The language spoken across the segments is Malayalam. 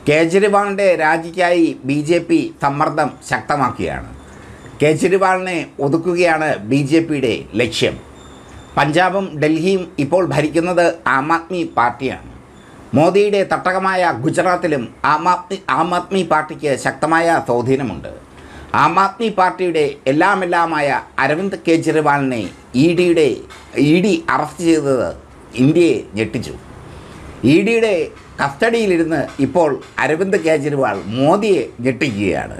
കേജ്രിവാളിൻ്റെ രാജിക്കായി ബി ജെ പി സമ്മർദ്ദം ശക്തമാക്കുകയാണ് കേജ്രിവാളിനെ ഒതുക്കുകയാണ് ബി ജെ പിയുടെ ലക്ഷ്യം പഞ്ചാബും ഡൽഹിയും ഇപ്പോൾ ഭരിക്കുന്നത് ആം ആദ്മി പാർട്ടിയാണ് മോദിയുടെ തട്ടകമായ ഗുജറാത്തിലും ആം ആദ്മി ആം ആദ്മി പാർട്ടിക്ക് ശക്തമായ സ്വാധീനമുണ്ട് ആം ആദ്മി പാർട്ടിയുടെ എല്ലാമെല്ലാമായ അരവിന്ദ് കെജ്രിവാളിനെ ഇ ഡിയുടെ ഇ ഡി അറസ്റ്റ് ചെയ്തത് ഇന്ത്യയെ ഞെട്ടിച്ചു ഇ ഡിയുടെ കസ്റ്റഡിയിലിരുന്ന് ഇപ്പോൾ അരവിന്ദ് കെജ്രിവാൾ മോദിയെ ഞെട്ടിക്കുകയാണ്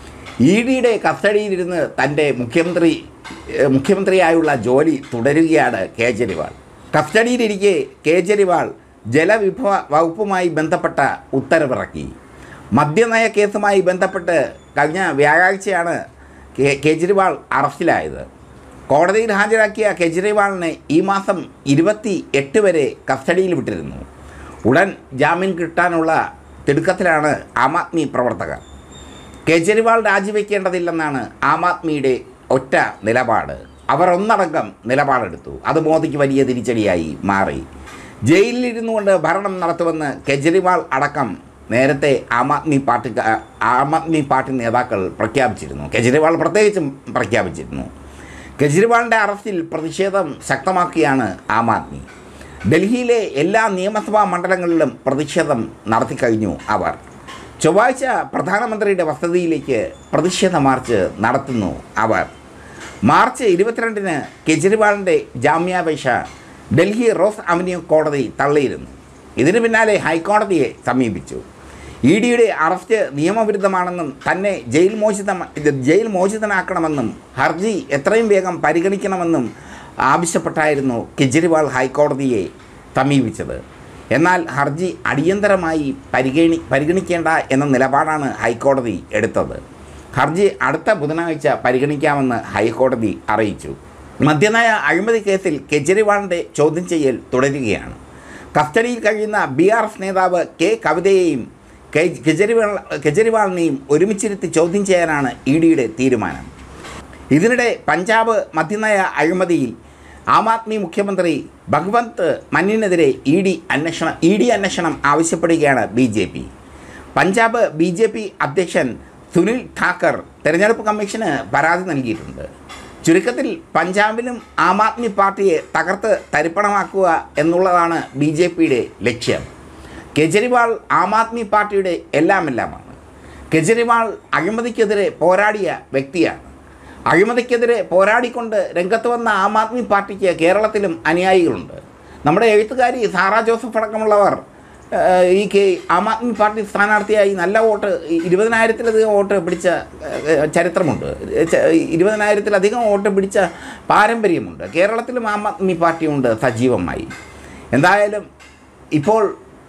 ഇ ഡിയുടെ കസ്റ്റഡിയിലിരുന്ന് തൻ്റെ മുഖ്യമന്ത്രി ഏഹ് മുഖ്യമന്ത്രിയായുള്ള ജോലി തുടരുകയാണ് കേജ്രിവാൾ കസ്റ്റഡിയിലിരിക്കെ കേജ്രിവാൾ ജലവിഭവ വകുപ്പുമായി ബന്ധപ്പെട്ട ഉത്തരവിറക്കി മദ്യനയ കേസുമായി ബന്ധപ്പെട്ട് കഴിഞ്ഞ വ്യാഴാഴ്ചയാണ് കെ കേജ്രിവാൾ അറസ്റ്റിലായത് കോടതിയിൽ ഹാജരാക്കിയ കെജ്രിവാളിനെ ഈ മാസം ഇരുപത്തി എട്ട് വരെ കസ്റ്റഡിയിൽ വിട്ടിരുന്നു ഉടൻ ജാമ്യം കിട്ടാനുള്ള തിടുക്കത്തിലാണ് ആം ആദ്മി പ്രവർത്തകർ കേജ്രിവാൾ രാജിവെക്കേണ്ടതില്ലെന്നാണ് ആം ആദ്മിയുടെ ഒറ്റ നിലപാട് അവർ ഒന്നടങ്കം നിലപാടെടുത്തു അത് മോദിക്ക് വലിയ തിരിച്ചടിയായി മാറി ജയിലിലിരുന്നു കൊണ്ട് ഭരണം നടത്തുമെന്ന് കെജ്രിവാൾ അടക്കം നേരത്തെ ആം ആദ്മി പാർട്ടി ആം ആദ്മി പാർട്ടി നേതാക്കൾ പ്രഖ്യാപിച്ചിരുന്നു കെജ്രിവാൾ പ്രത്യേകിച്ചും പ്രഖ്യാപിച്ചിരുന്നു കെജ്രിവാളിൻ്റെ അറസ്റ്റിൽ പ്രതിഷേധം ശക്തമാക്കിയാണ് ആം ആദ്മി ഡൽഹിയിലെ എല്ലാ നിയമസഭാ മണ്ഡലങ്ങളിലും പ്രതിഷേധം നടത്തിക്കഴിഞ്ഞു അവർ ചൊവ്വാഴ്ച പ്രധാനമന്ത്രിയുടെ വസതിയിലേക്ക് പ്രതിഷേധ മാർച്ച് നടത്തുന്നു അവർ മാർച്ച് ഇരുപത്തിരണ്ടിന് കെജ്രിവാളിൻ്റെ ജാമ്യാപേക്ഷ ഡൽഹി റോസ് അവന്യൂ കോടതി തള്ളിയിരുന്നു ഇതിന് പിന്നാലെ ഹൈക്കോടതിയെ സമീപിച്ചു ഇ ഡിയുടെ അറസ്റ്റ് നിയമവിരുദ്ധമാണെന്നും തന്നെ ജയിൽ മോചിത ജയിൽ മോചിതനാക്കണമെന്നും ഹർജി എത്രയും വേഗം പരിഗണിക്കണമെന്നും ആവശ്യപ്പെട്ടായിരുന്നു കെജ്രിവാൾ ഹൈക്കോടതിയെ സമീപിച്ചത് എന്നാൽ ഹർജി അടിയന്തരമായി പരിഗണി പരിഗണിക്കേണ്ട എന്ന നിലപാടാണ് ഹൈക്കോടതി എടുത്തത് ഹർജി അടുത്ത ബുധനാഴ്ച പരിഗണിക്കാമെന്ന് ഹൈക്കോടതി അറിയിച്ചു മദ്യനയ അഴിമതി കേസിൽ കെജ്രിവാളിൻ്റെ ചോദ്യം ചെയ്യൽ തുടരുകയാണ് കസ്റ്റഡിയിൽ കഴിയുന്ന ബി ആർ എസ് നേതാവ് കെ കവിതയെയും കെ കെജ്രിവാൾ കെജ്രിവാളിനെയും ഒരുമിച്ചിരുത്തി ചോദ്യം ചെയ്യാനാണ് ഇ ഡിയുടെ തീരുമാനം ഇതിനിടെ പഞ്ചാബ് മദ്യനയ അഴിമതിയിൽ ആം ആദ്മി മുഖ്യമന്ത്രി ഭഗവന്ത് മന്നിനെതിരെ ഇ ഡി അന്വേഷണം ഇ ഡി അന്വേഷണം ആവശ്യപ്പെടുകയാണ് B J P Punjab B J P അധ്യക്ഷൻ സുനിൽ ഠാക്കർ തെരഞ്ഞെടുപ്പ് കമ്മീഷന് പരാതി നൽകിയിട്ടുണ്ട് ചുരുക്കത്തിൽ പഞ്ചാബിലും ആം ആദ്മി പാർട്ടിയെ തകർത്ത് തരിപ്പണമാക്കുക എന്നുള്ളതാണ് ബി ജെ പിയുടെ ലക്ഷ്യം കെജ്രിവാൾ ആം ആദ്മി പാർട്ടിയുടെ എല്ലാമെല്ലാമാണ് കെജ്രിവാൾ അഴിമതിക്കെതിരെ പോരാടിയ വ്യക്തിയാണ് അഴിമതിക്കെതിരെ പോരാടിക്കൊണ്ട് രംഗത്ത് വന്ന ആം ആദ്മി പാർട്ടിക്ക് കേരളത്തിലും അനുയായികളുണ്ട് നമ്മുടെ എഴുത്തുകാരി സാറ ജോസഫ് അടക്കമുള്ളവർ ഏഹ്, ഈ കെ ആം ആദ്മി പാർട്ടി സ്ഥാനാർത്ഥിയായി നല്ല വോട്ട് ഇരുപതിനായിരത്തിലധികം വോട്ട് പിടിച്ച ഏഹ്, ചരിത്രമുണ്ട് ച- ഇരുപതിനായിരത്തിലധികം വോട്ട് പിടിച്ച പാരമ്പര്യമുണ്ട് കേരളത്തിലും ആം ആദ്മി പാർട്ടിയുണ്ട് സജീവമായി എന്തായാലും ഇപ്പോൾ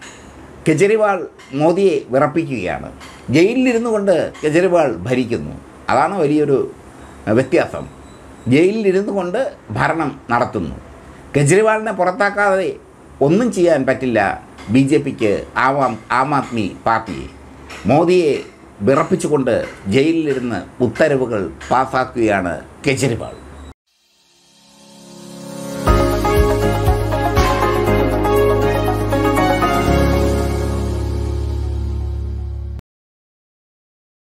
കെജ്രിവാൾ മോദിയെ വിറപ്പിക്കുകയാണ് ജയിലിലിരുന്നു കൊണ്ട് കെജ്രിവാൾ ഭരിക്കുന്നു അതാണ് വലിയൊരു അഹ്, വ്യത്യാസം ജയിലിലിരുന്നു കൊണ്ട് ഭരണം നടത്തുന്നു കെജ്രിവാളിനെ പുറത്താക്കാതെ ഒന്നും ചെയ്യാൻ പറ്റില്ല ബി ജെ പിക്ക് ആം ആം ആദ്മി പാർട്ടിയെ മോദിയെ വിറപ്പിച്ചുകൊണ്ട് ജയിലിലിരുന്ന് ഉത്തരവുകൾ പാസാക്കുകയാണ് കെജ്രിവാൾ